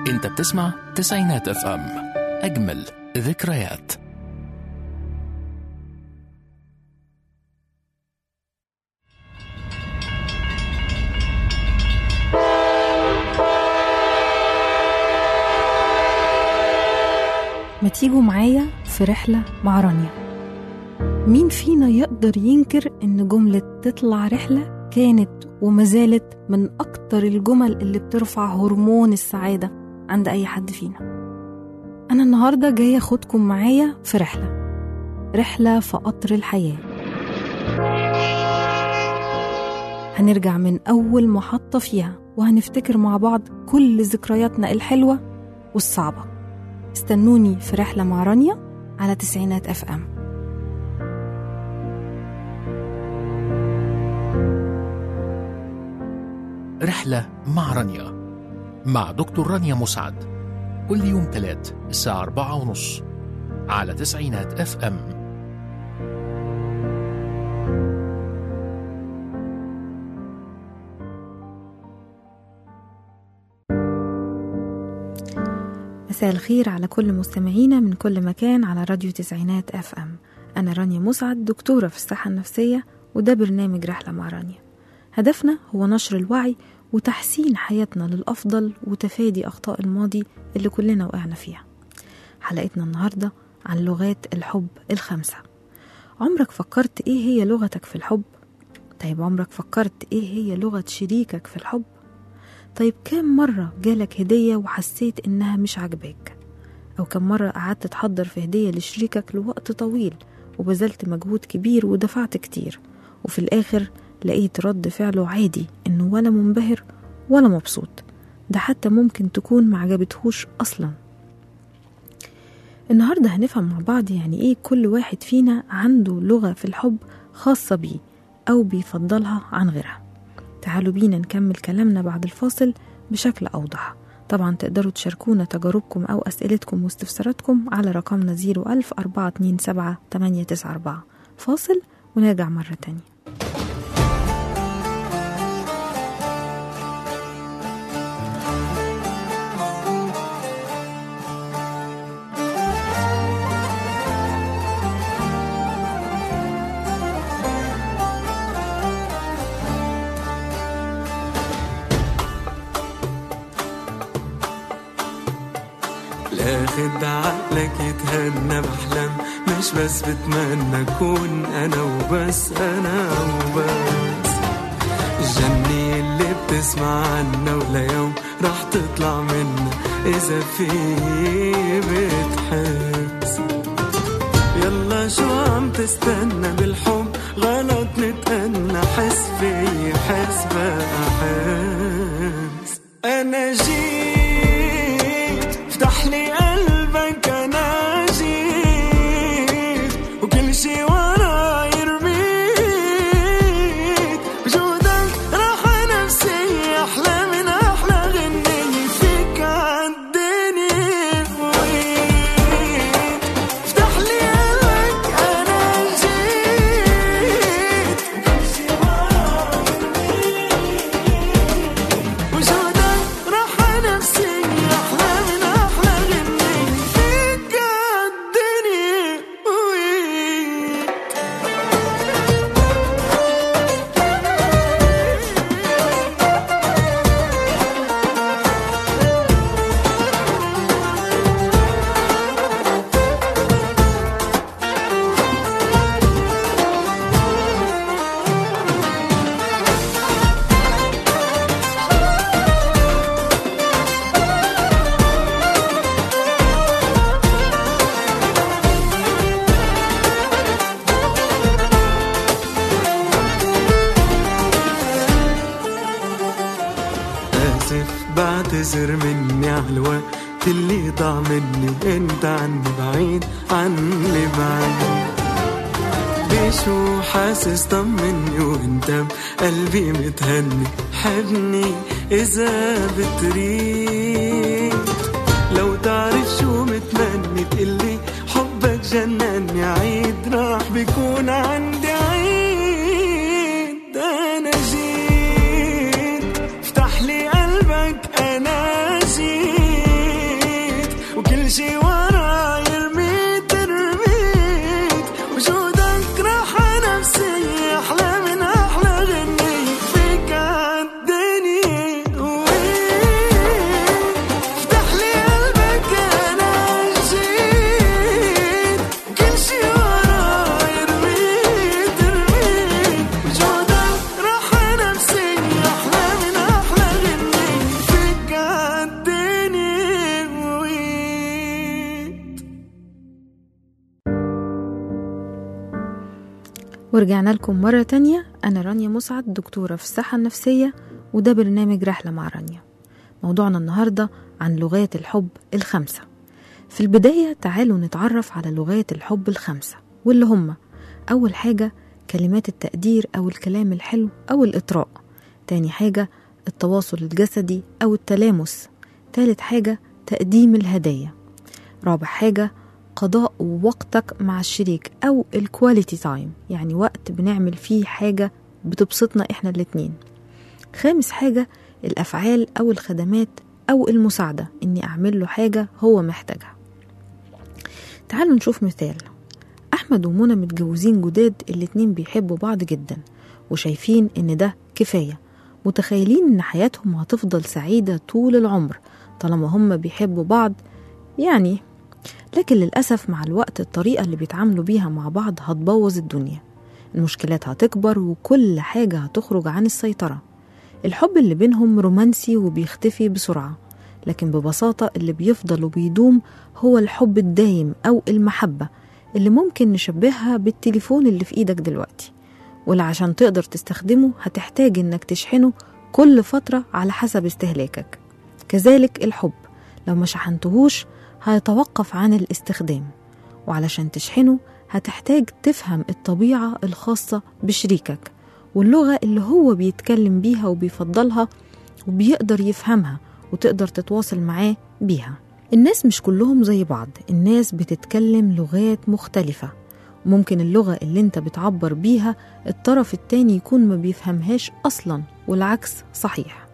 انت بتسمع تسعينات اف ام اجمل ذكريات ما تيجوا معايا في رحلة مع رانيا مين فينا يقدر ينكر إن جملة تطلع رحلة كانت وما زالت من أكتر الجمل اللي بترفع هرمون السعادة عند أي حد فينا أنا النهاردة جاية أخدكم معايا في رحلة رحلة في قطر الحياة هنرجع من أول محطة فيها وهنفتكر مع بعض كل ذكرياتنا الحلوة والصعبة استنوني في رحلة مع رانيا على تسعينات اف ام رحلة مع رانيا مع دكتور رانيا مسعد كل يوم تلات الساعة أربعة ونص على تسعينات اف ام مساء الخير على كل مستمعينا من كل مكان على راديو تسعينات اف ام انا رانيا مسعد دكتورة في الصحة النفسية وده برنامج رحلة مع رانيا هدفنا هو نشر الوعي وتحسين حياتنا للأفضل وتفادي أخطاء الماضي اللي كلنا وقعنا فيها حلقتنا النهاردة عن لغات الحب الخمسة عمرك فكرت ايه هي لغتك في الحب؟ طيب عمرك فكرت ايه هي لغة شريكك في الحب؟ طيب كم مرة جالك هدية وحسيت إنها مش عاجباك؟ أو كم مرة قعدت تحضر في هدية لشريكك لوقت طويل وبذلت مجهود كبير ودفعت كتير وفي الآخر لقيت رد فعله عادي إنه ولا منبهر ولا مبسوط ده حتى ممكن تكون معجبتهوش أصلا النهاردة هنفهم مع بعض يعني إيه كل واحد فينا عنده لغة في الحب خاصة بيه أو بيفضلها عن غيرها تعالوا بينا نكمل كلامنا بعد الفاصل بشكل أوضح طبعا تقدروا تشاركونا تجاربكم أو أسئلتكم واستفساراتكم على رقمنا 01000 427 894 فاصل ونرجع مرة تانية الاخد عقلك يتهنى بحلم مش بس بتمنى اكون انا وبس انا وبس الجنة اللي بتسمع عنا ولا يوم راح تطلع منا اذا في بتحس يلا شو عم تستنى بالحب غلط نتأنى حس في حس بقى حس انا جيت افتح لي قلبك انا جيت وكل شي وراي رميت بجودك راحة نفسية احلى من احلى غنية فيك عالدنيا وين افتح لي قلبك انا جيت وكل شي وراي وجودك راحة نفسية أحلى من أحلى غنية فيك عالدنيا ويك آسف بعتذر مني على الوقت اللي ضاع مني وانت عني بعيد عني بعيد بشو حاسس طمني وانت قلبي متهني حبني اذا بتريد لو تعرف شو متمني تقلي حبك جنني عيد راح بيكون عندي عيد انا جيت افتح لي قلبك انا جيت ورجعنا لكم مرة تانية أنا رانيا مسعد دكتورة في الصحة النفسية وده برنامج رحلة مع رانيا موضوعنا النهاردة عن لغات الحب الخمسة في البداية تعالوا نتعرف على لغات الحب الخمسة واللي هم أول حاجة كلمات التقدير أو الكلام الحلو أو الإطراء تاني حاجة التواصل الجسدي أو التلامس تالت حاجة تقديم الهدايا رابع حاجة قضاء وقتك مع الشريك أو الكواليتي تايم يعني وقت بنعمل فيه حاجة بتبسطنا إحنا الاتنين خامس حاجة الأفعال أو الخدمات أو المساعدة إني أعمل له حاجة هو محتاجها تعالوا نشوف مثال أحمد ومنى متجوزين جداد الاتنين بيحبوا بعض جدا وشايفين إن ده كفاية متخيلين إن حياتهم هتفضل سعيدة طول العمر طالما هما بيحبوا بعض يعني لكن للأسف مع الوقت الطريقة اللي بيتعاملوا بيها مع بعض هتبوظ الدنيا المشكلات هتكبر وكل حاجة هتخرج عن السيطرة الحب اللي بينهم رومانسي وبيختفي بسرعة لكن ببساطة اللي بيفضل وبيدوم هو الحب الدايم أو المحبة اللي ممكن نشبهها بالتليفون اللي في إيدك دلوقتي واللي عشان تقدر تستخدمه هتحتاج إنك تشحنه كل فترة على حسب استهلاكك كذلك الحب لو ما شحنتهوش هيتوقف عن الاستخدام وعلشان تشحنه هتحتاج تفهم الطبيعة الخاصة بشريكك واللغة اللي هو بيتكلم بيها وبيفضلها وبيقدر يفهمها وتقدر تتواصل معاه بيها الناس مش كلهم زي بعض الناس بتتكلم لغات مختلفة ممكن اللغة اللي انت بتعبر بيها الطرف التاني يكون ما بيفهمهاش أصلا والعكس صحيح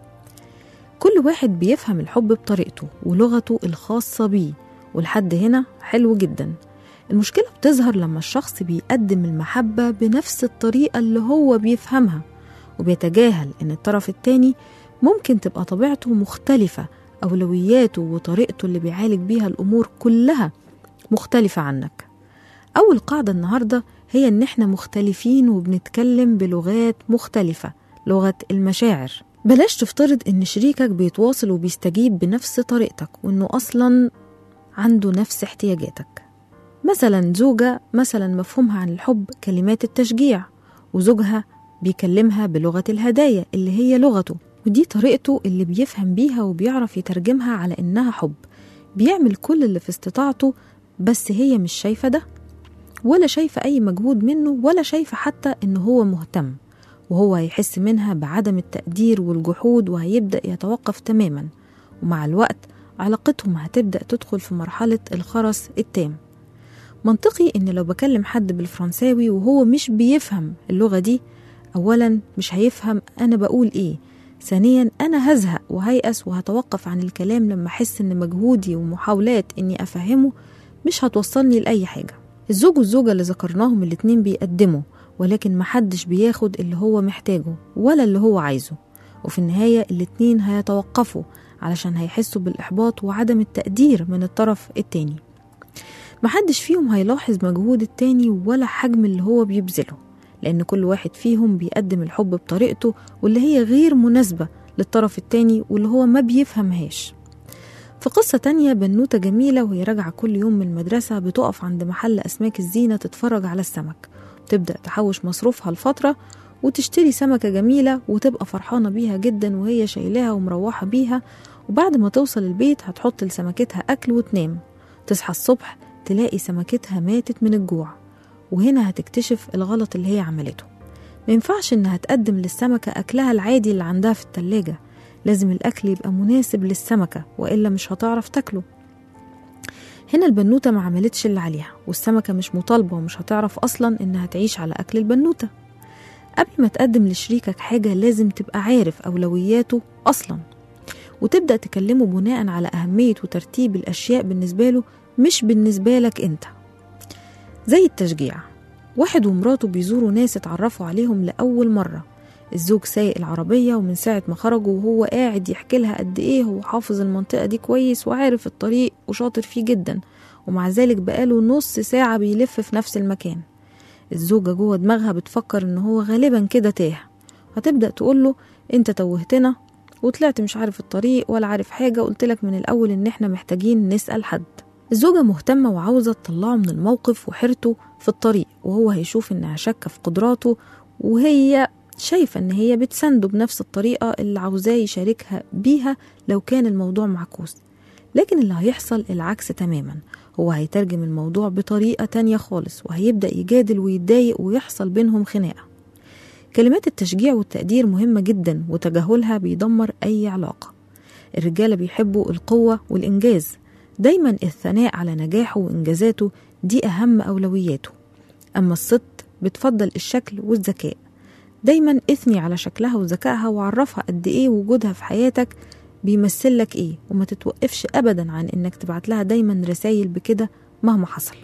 كل واحد بيفهم الحب بطريقته ولغته الخاصة بيه ولحد هنا حلو جدا المشكلة بتظهر لما الشخص بيقدم المحبة بنفس الطريقة اللي هو بيفهمها وبيتجاهل إن الطرف التاني ممكن تبقى طبيعته مختلفة أولوياته وطريقته اللي بيعالج بيها الأمور كلها مختلفة عنك أول قاعدة النهاردة هي إن إحنا مختلفين وبنتكلم بلغات مختلفة لغة المشاعر بلاش تفترض إن شريكك بيتواصل وبيستجيب بنفس طريقتك وإنه أصلا عنده نفس احتياجاتك مثلا زوجة مثلا مفهومها عن الحب كلمات التشجيع وزوجها بيكلمها بلغة الهدايا اللي هي لغته ودي طريقته اللي بيفهم بيها وبيعرف يترجمها على إنها حب بيعمل كل اللي في استطاعته بس هي مش شايفة ده ولا شايفة أي مجهود منه ولا شايفة حتى إن هو مهتم وهو هيحس منها بعدم التقدير والجحود وهيبدأ يتوقف تماما ومع الوقت علاقتهم هتبدأ تدخل في مرحلة الخرس التام منطقي إن لو بكلم حد بالفرنساوي وهو مش بيفهم اللغة دي أولا مش هيفهم أنا بقول إيه ثانيا أنا هزهق وهيأس وهتوقف عن الكلام لما أحس إن مجهودي ومحاولات إني أفهمه مش هتوصلني لأي حاجة الزوج والزوجة اللي ذكرناهم الاتنين بيقدموا ولكن محدش بياخد اللي هو محتاجه ولا اللي هو عايزه وفي النهاية الاتنين هيتوقفوا علشان هيحسوا بالإحباط وعدم التقدير من الطرف التاني محدش فيهم هيلاحظ مجهود التاني ولا حجم اللي هو بيبذله لأن كل واحد فيهم بيقدم الحب بطريقته واللي هي غير مناسبة للطرف التاني واللي هو ما بيفهمهاش في قصة تانية بنوتة جميلة وهي راجعة كل يوم من المدرسة بتقف عند محل أسماك الزينة تتفرج على السمك تبدأ تحوش مصروفها لفترة وتشتري سمكة جميلة وتبقى فرحانة بيها جدا وهي شايلاها ومروحة بيها وبعد ما توصل البيت هتحط لسمكتها أكل وتنام تصحى الصبح تلاقي سمكتها ماتت من الجوع وهنا هتكتشف الغلط اللي هي عملته ما ينفعش انها تقدم للسمكة أكلها العادي اللي عندها في التلاجة لازم الأكل يبقى مناسب للسمكة وإلا مش هتعرف تاكله هنا البنوتة ما عملتش اللي عليها والسمكة مش مطالبة ومش هتعرف أصلا إنها تعيش على أكل البنوتة قبل ما تقدم لشريكك حاجة لازم تبقى عارف أولوياته أصلا وتبدأ تكلمه بناء على أهمية وترتيب الأشياء بالنسبة له مش بالنسبة لك أنت زي التشجيع واحد ومراته بيزوروا ناس اتعرفوا عليهم لأول مرة الزوج سايق العربية ومن ساعة ما خرجوا وهو قاعد يحكي لها قد إيه هو حافظ المنطقة دي كويس وعارف الطريق وشاطر فيه جدا ومع ذلك بقاله نص ساعة بيلف في نفس المكان الزوجة جوه دماغها بتفكر إن هو غالبا كده تاه هتبدأ تقوله أنت توهتنا وطلعت مش عارف الطريق ولا عارف حاجة قلتلك من الأول إن إحنا محتاجين نسأل حد الزوجة مهتمة وعاوزة تطلعه من الموقف وحيرته في الطريق وهو هيشوف إنها شاكة في قدراته وهي شايفة إن هي بتسنده بنفس الطريقة اللي عاوزاه يشاركها بيها لو كان الموضوع معكوس لكن اللي هيحصل العكس تماما هو هيترجم الموضوع بطريقة تانية خالص وهيبدأ يجادل ويتضايق ويحصل بينهم خناقة كلمات التشجيع والتقدير مهمة جدا وتجاهلها بيدمر أي علاقة الرجالة بيحبوا القوة والإنجاز دايما الثناء على نجاحه وإنجازاته دي أهم أولوياته أما الست بتفضل الشكل والذكاء دايما اثني على شكلها وذكائها وعرفها قد ايه وجودها في حياتك بيمثل لك ايه وما تتوقفش ابدا عن انك تبعت لها دايما رسايل بكده مهما حصل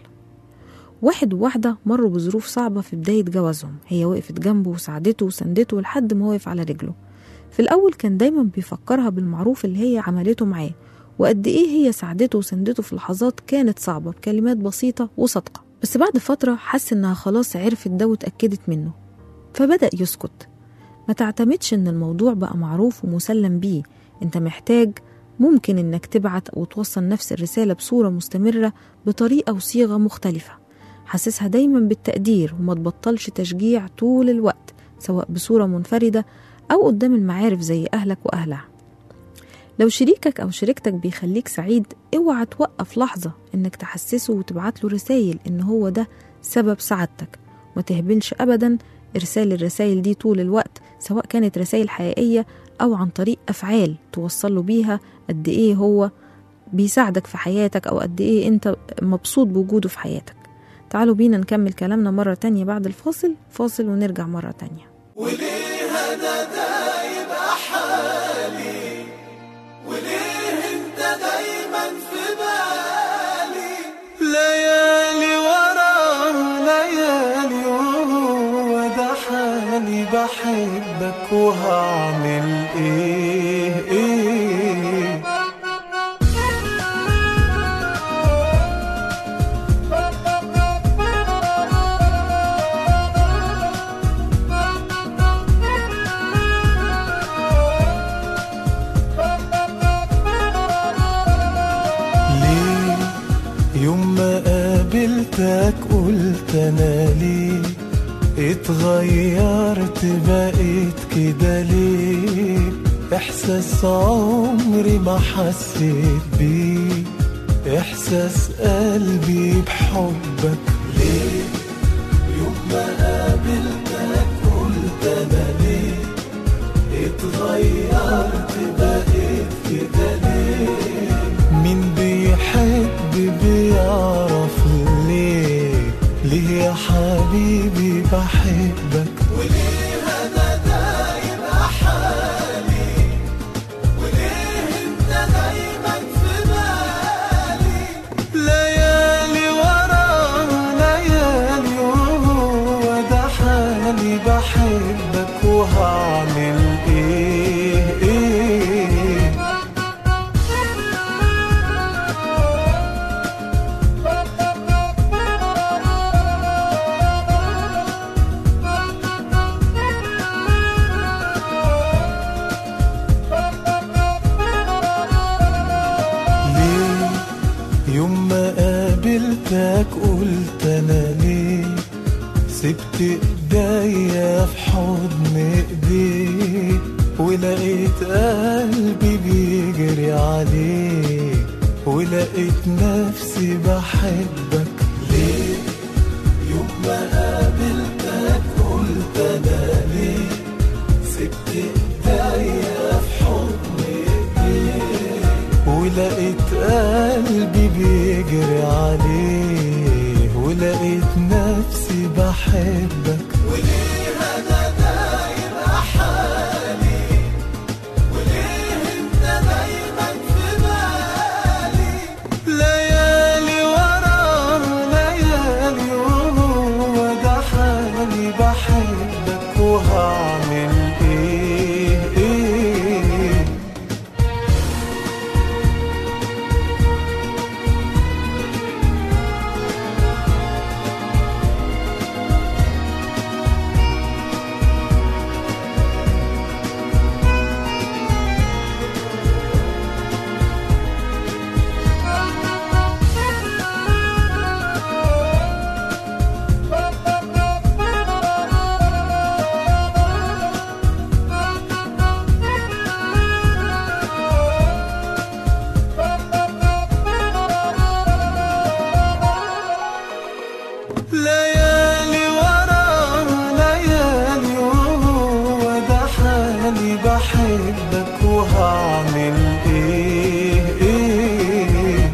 واحد وواحدة مروا بظروف صعبة في بداية جوازهم هي وقفت جنبه وساعدته وسندته لحد ما وقف على رجله في الأول كان دايما بيفكرها بالمعروف اللي هي عملته معاه وقد إيه هي ساعدته وسندته في لحظات كانت صعبة بكلمات بسيطة وصادقة بس بعد فترة حس إنها خلاص عرفت ده واتأكدت منه فبدأ يسكت ما تعتمدش إن الموضوع بقى معروف ومسلم بيه أنت محتاج ممكن إنك تبعت أو توصل نفس الرسالة بصورة مستمرة بطريقة وصيغة مختلفة حسسها دايما بالتقدير وما تبطلش تشجيع طول الوقت سواء بصورة منفردة أو قدام المعارف زي أهلك وأهلها لو شريكك أو شريكتك بيخليك سعيد اوعى توقف لحظة إنك تحسسه وتبعت له رسايل إن هو ده سبب سعادتك ما تهبلش أبدا إرسال الرسائل دي طول الوقت سواء كانت رسائل حقيقية أو عن طريق أفعال توصل له بيها قد إيه هو بيساعدك في حياتك أو قد إيه أنت مبسوط بوجوده في حياتك تعالوا بينا نكمل كلامنا مرة تانية بعد الفاصل فاصل ونرجع مرة تانية وليه انا ده يبقى حالي وليه انت دايما في بالي ليالي ورا ليالي وهو ده حالي بحبك وهعمل ايه ايه ليه يوم ما قابلتك قلت انا ليه اتغيرت بقيت كده ليه احساس عمري ما حسيت بيه احساس قلبي بحبك ليه يوم ما قابلتك قلت انا ليه اتغيرت بقيت كده ليه مين بيحب بيعرف ليه ليه يا حبيبي بحبك وليه انا ده يبقى حالي وليه انت دايما في بالي ليالي ورا ليالي وهو ده حالي بحبك وهعمل ايه ايه ليه يوم ما قابلتك قلت انا ليه سبت ايديا في حضن ايديك ولقيت قلبي بيجري عليك ولقيت نفسي بحبك ليه يوم ما قابلتك قلت انا ليه سبت ايديا في حضن ايديك ولقيت قلبي بيجري عليه ولقيت نفسي بحبك وليه انا ده يبقى حالي وليه انت دايما في بالي ليالي ورا ليالي وهو ده حالي بحبك وهعمل ايه ايه بحبك وهعمل ايه ايه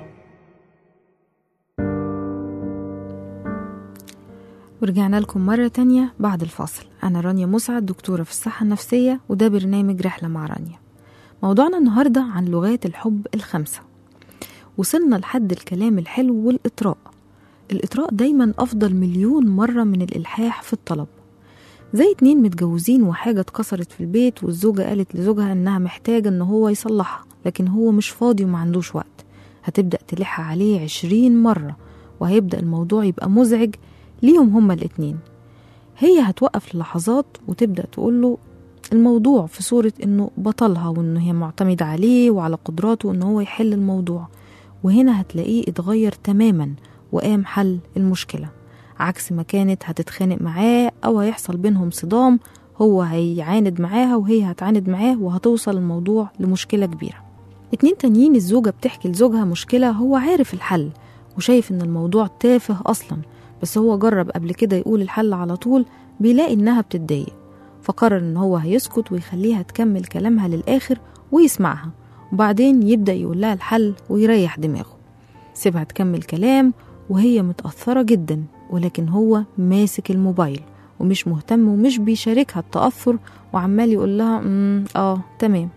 ورجعنا لكم مرة تانية بعد الفاصل أنا رانيا مسعد دكتورة في الصحة النفسية وده برنامج رحلة مع رانيا موضوعنا النهاردة عن لغات الحب الخمسة وصلنا لحد الكلام الحلو والإطراء الإطراء دايما أفضل مليون مرة من الإلحاح في الطلب زي اتنين متجوزين وحاجة اتكسرت في البيت والزوجة قالت لزوجها إنها محتاجة إن هو يصلحها لكن هو مش فاضي وما عندوش وقت هتبدأ تلح عليه عشرين مرة وهيبدأ الموضوع يبقى مزعج ليهم هما الاتنين هي هتوقف للحظات وتبدأ تقوله الموضوع في صورة إنه بطلها وإن هي معتمدة عليه وعلى قدراته إن هو يحل الموضوع وهنا هتلاقيه اتغير تماما وقام حل المشكلة عكس ما كانت هتتخانق معاه أو هيحصل بينهم صدام هو هيعاند معاها وهي هتعاند معاه وهتوصل الموضوع لمشكلة كبيرة اتنين تانيين الزوجة بتحكي لزوجها مشكلة هو عارف الحل وشايف إن الموضوع تافه أصلا بس هو جرب قبل كده يقول الحل على طول بيلاقي إنها بتتضايق فقرر إن هو هيسكت ويخليها تكمل كلامها للآخر ويسمعها وبعدين يبدأ يقول لها الحل ويريح دماغه سيبها تكمل كلام وهي متأثرة جدا ولكن هو ماسك الموبايل ومش مهتم ومش بيشاركها التأثر وعمال يقول لها "أمم، اه تمام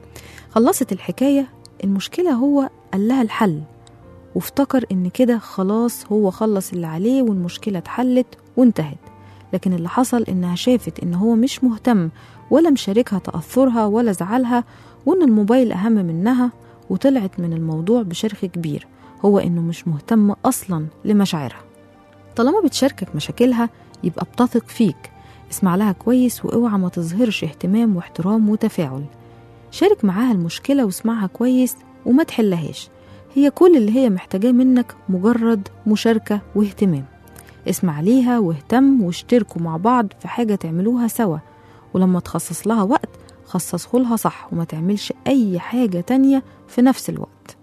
خلصت الحكاية المشكلة هو قال لها الحل وافتكر ان كده خلاص هو خلص اللي عليه والمشكلة اتحلت وانتهت لكن اللي حصل انها شافت ان هو مش مهتم ولا مشاركها تأثرها ولا زعلها وان الموبايل اهم منها وطلعت من الموضوع بشرخ كبير هو انه مش مهتم اصلا لمشاعرها طالما بتشاركك مشاكلها يبقى بتثق فيك اسمع لها كويس واوعى ما تظهرش اهتمام واحترام وتفاعل شارك معاها المشكلة واسمعها كويس وما تحلهاش هي كل اللي هي محتاجاه منك مجرد مشاركة واهتمام اسمع ليها واهتم واشتركوا مع بعض في حاجة تعملوها سوا ولما تخصص لها وقت خصصه لها صح وما تعملش أي حاجة تانية في نفس الوقت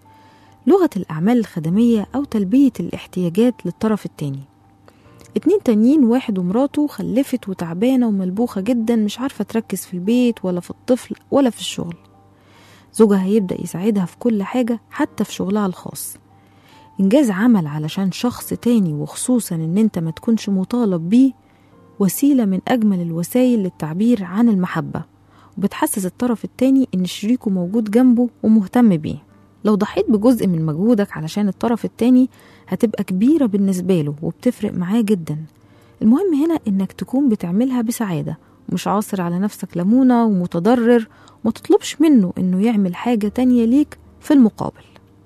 لغة الأعمال الخدمية أو تلبية الاحتياجات للطرف التاني اتنين تانيين واحد ومراته خلفت وتعبانة وملبوخة جدا مش عارفة تركز في البيت ولا في الطفل ولا في الشغل زوجها هيبدأ يساعدها في كل حاجة حتى في شغلها الخاص إنجاز عمل علشان شخص تاني وخصوصا إن أنت ما تكونش مطالب بيه وسيلة من أجمل الوسائل للتعبير عن المحبة وبتحسس الطرف التاني إن شريكه موجود جنبه ومهتم بيه لو ضحيت بجزء من مجهودك علشان الطرف التاني هتبقى كبيرة بالنسبة له وبتفرق معاه جدا المهم هنا إنك تكون بتعملها بسعادة ومش عاصر على نفسك ليمونة ومتضرر وما تطلبش منه إنه يعمل حاجة تانية ليك في المقابل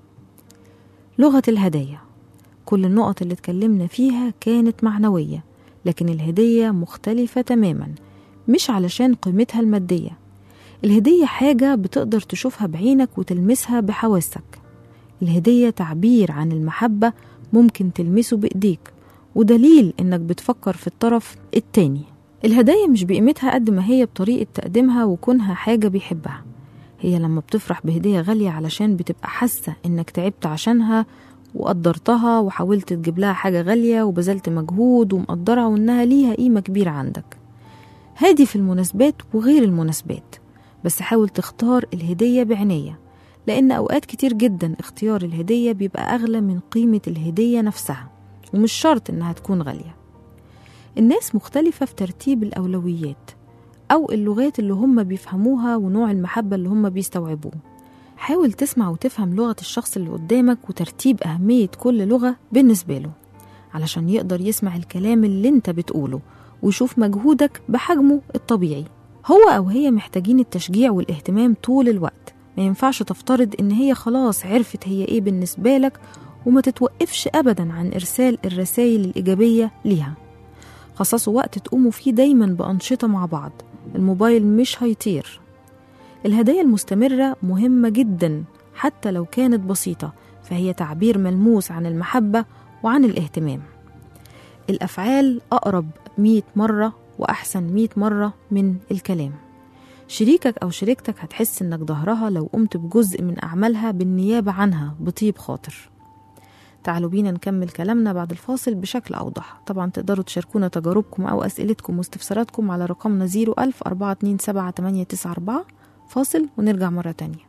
لغة الهدايا كل النقط اللي اتكلمنا فيها كانت معنوية لكن الهدية مختلفة تماما مش علشان قيمتها المادية الهدية حاجة بتقدر تشوفها بعينك وتلمسها بحواسك الهدية تعبير عن المحبة ممكن تلمسه بإيديك ودليل إنك بتفكر في الطرف التاني الهدايا مش بقيمتها قد ما هي بطريقة تقديمها وكونها حاجة بيحبها هي لما بتفرح بهدية غالية علشان بتبقى حاسة إنك تعبت عشانها وقدرتها وحاولت تجيب لها حاجة غالية وبذلت مجهود ومقدرها وإنها ليها قيمة كبيرة عندك هادي في المناسبات وغير المناسبات بس حاول تختار الهدية بعناية لأن أوقات كتير جدا اختيار الهدية بيبقى أغلى من قيمة الهدية نفسها ومش شرط إنها تكون غالية الناس مختلفة في ترتيب الأولويات أو اللغات اللي هم بيفهموها ونوع المحبة اللي هم بيستوعبوه حاول تسمع وتفهم لغة الشخص اللي قدامك وترتيب أهمية كل لغة بالنسبة له علشان يقدر يسمع الكلام اللي انت بتقوله ويشوف مجهودك بحجمه الطبيعي هو أو هي محتاجين التشجيع والاهتمام طول الوقت ما ينفعش تفترض إن هي خلاص عرفت هي إيه بالنسبة لك وما تتوقفش أبدا عن إرسال الرسائل الإيجابية ليها خصصوا وقت تقوموا فيه دايما بأنشطة مع بعض الموبايل مش هيطير الهدايا المستمرة مهمة جدا حتى لو كانت بسيطة فهي تعبير ملموس عن المحبة وعن الاهتمام الأفعال أقرب مئة مرة وأحسن مئة مرة من الكلام شريكك أو شريكتك هتحس إنك ظهرها لو قمت بجزء من أعمالها بالنيابة عنها بطيب خاطر تعالوا بينا نكمل كلامنا بعد الفاصل بشكل أوضح طبعا تقدروا تشاركونا تجاربكم أو أسئلتكم واستفساراتكم على رقمنا 01000 427 فاصل ونرجع مرة تانية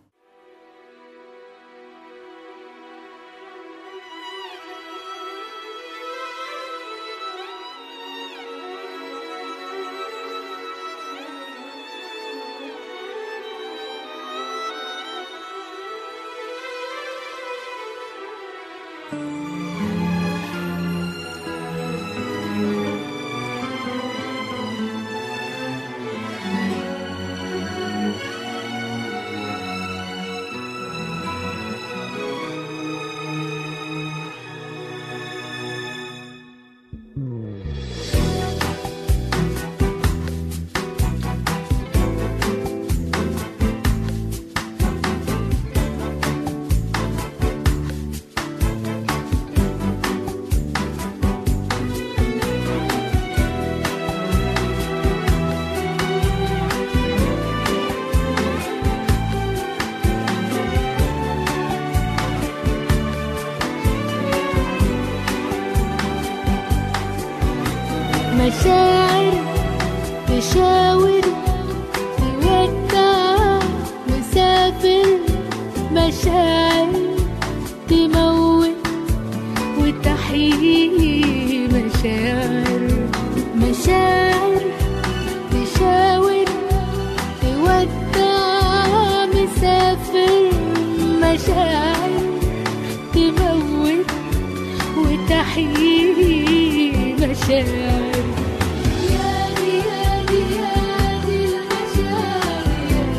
مشاعر تشاور تودع مسافر مشاعر تموت وتحيي مشاعر مشاعر تشاور تودع مسافر مشاعر تموت وتحيي مشاعر يا دي يا دي يا دي المشاعر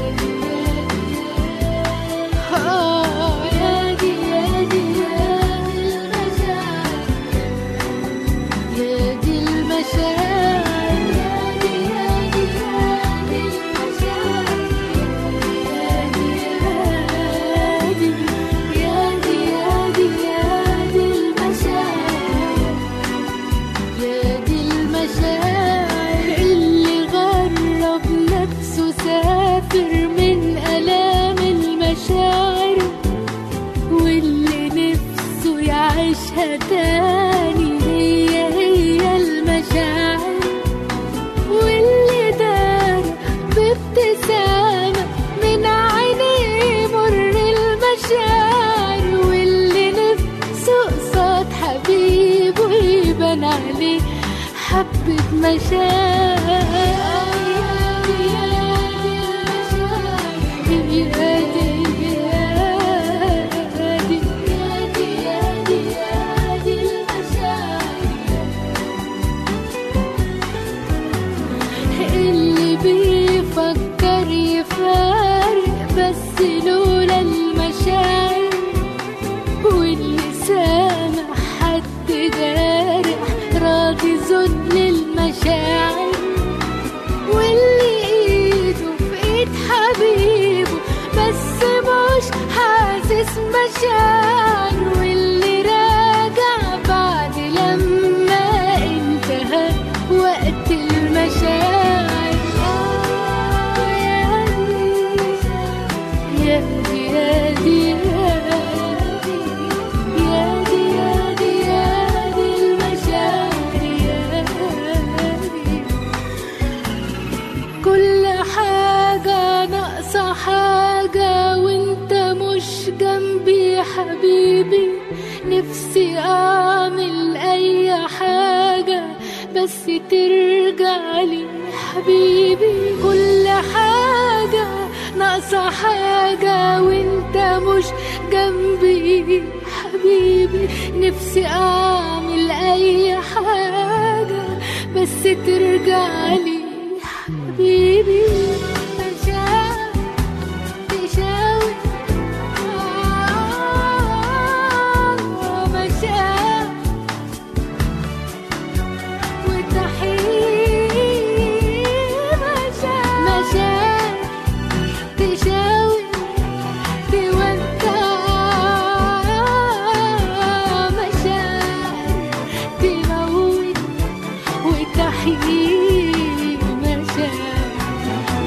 يا دي يا دي يا دي المشاعر يا دي المشاعر يا دي يا دي يا دي المشاعر يا دي يا دي يا دي يا دي يا دي المشاعر يا دي المشاعر اللي غرب نفسه سافر من آلام المشاعر واللي نفسه يعيشها تاني هي هي المشاعر واللي دار بابتسامة من عينيه مر المشاعر واللي نفسه قصاد حبيبه يبان عليه حبة مشاعر اللي بيفكر يفارق بس لولا المشاعر واللي سامع حد جارح راضي ذل المشاعر واللي ايده في ايد حبيبه بس مش حاسس مشاعر واللي راجع بعد لما انتهى وقت المشاعر آه يا دي يا دي يا دي يا دي يا دي يا دي المشاعر يا دي كل حاجة ناقصة حاجة وانت مش جنبي حبيبي نفسي اعمل اي حاجة بس ترجع لي حبيبي كل حاجة ناقصة حاجة وانت مش جنبي حبيبي نفسي اعمل اي حاجة بس ترجع لي حبيبي مشاعر تشاور آه، مشاعر وتحيي مشاعر مشاعر تشاور تودع مشاعر تموت وتحيي مشاعر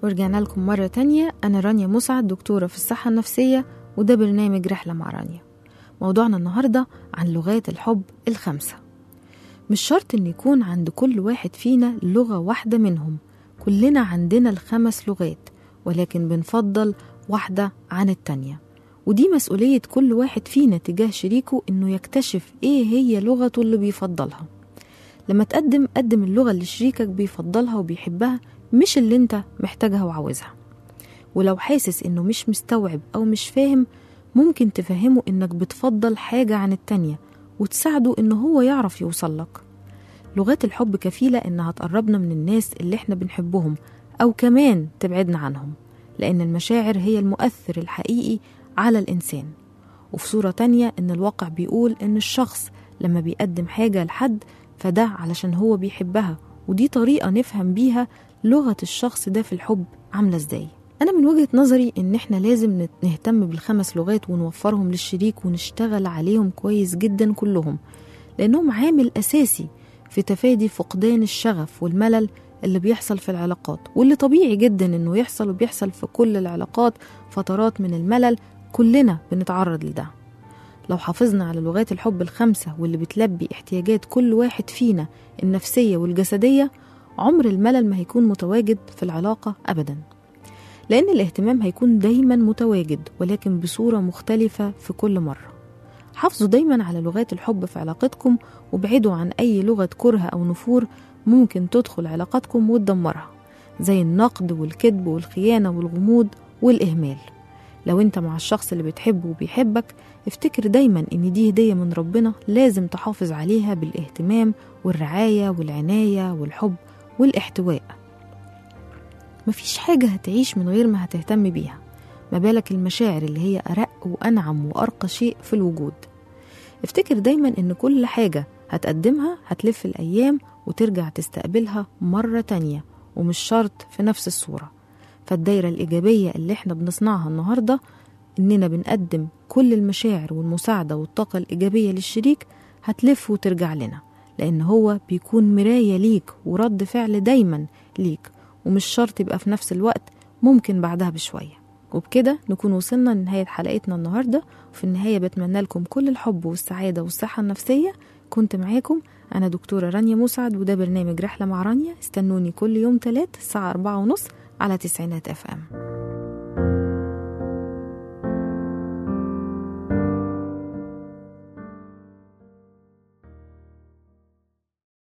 ورجعنا لكم مرة تانية أنا رانيا مسعد دكتورة في الصحة النفسية وده برنامج رحلة مع رانيا موضوعنا النهاردة عن لغات الحب الخمسة مش شرط إن يكون عند كل واحد فينا لغة واحدة منهم كلنا عندنا الخمس لغات ولكن بنفضل واحدة عن التانية ودي مسؤولية كل واحد فينا تجاه شريكه إنه يكتشف إيه هي لغته اللي بيفضلها لما تقدم قدم اللغة اللي شريكك بيفضلها وبيحبها مش اللي انت محتاجها وعاوزها ولو حاسس انه مش مستوعب او مش فاهم ممكن تفهمه انك بتفضل حاجة عن التانية وتساعده انه هو يعرف يوصلك لغات الحب كفيلة انها تقربنا من الناس اللي احنا بنحبهم او كمان تبعدنا عنهم لان المشاعر هي المؤثر الحقيقي على الانسان وفي صورة تانية ان الواقع بيقول ان الشخص لما بيقدم حاجة لحد فده علشان هو بيحبها ودي طريقة نفهم بيها لغة الشخص ده في الحب عاملة ازاي أنا من وجهة نظري إن إحنا لازم نت- نهتم بالخمس لغات ونوفرهم للشريك ونشتغل عليهم كويس جدا كلهم لأنهم عامل أساسي في تفادي فقدان الشغف والملل اللي بيحصل في العلاقات واللي طبيعي جدا إنه يحصل وبيحصل في كل العلاقات فترات من الملل كلنا بنتعرض لده لو حافظنا على لغات الحب الخمسة واللي بتلبي احتياجات كل واحد فينا النفسية والجسدية عمر الملل ما هيكون متواجد في العلاقة أبدا لأن الاهتمام هيكون دايما متواجد ولكن بصورة مختلفة في كل مرة حافظوا دايما على لغات الحب في علاقتكم وابعدوا عن أي لغة كره أو نفور ممكن تدخل علاقتكم وتدمرها زي النقد والكذب والخيانة والغموض والإهمال لو انت مع الشخص اللي بتحبه وبيحبك افتكر دايما ان دي هدية من ربنا لازم تحافظ عليها بالاهتمام والرعاية والعناية والحب والاحتواء مفيش حاجة هتعيش من غير ما هتهتم بيها ما بالك المشاعر اللي هي أرق وأنعم وأرقى شيء في الوجود افتكر دايما ان كل حاجة هتقدمها هتلف الأيام وترجع تستقبلها مرة تانية ومش شرط في نفس الصورة فالدايرة الإيجابية اللي احنا بنصنعها النهاردة إننا بنقدم كل المشاعر والمساعدة والطاقة الإيجابية للشريك هتلف وترجع لنا لأن هو بيكون مراية ليك ورد فعل دايما ليك ومش شرط يبقى في نفس الوقت ممكن بعدها بشوية وبكده نكون وصلنا لنهاية حلقتنا النهاردة وفي النهاية بتمنى لكم كل الحب والسعادة والصحة النفسية كنت معاكم أنا دكتورة رانيا مسعد وده برنامج رحلة مع رانيا استنوني كل يوم تلات الساعة أربعة ونص على تسعينات اف ام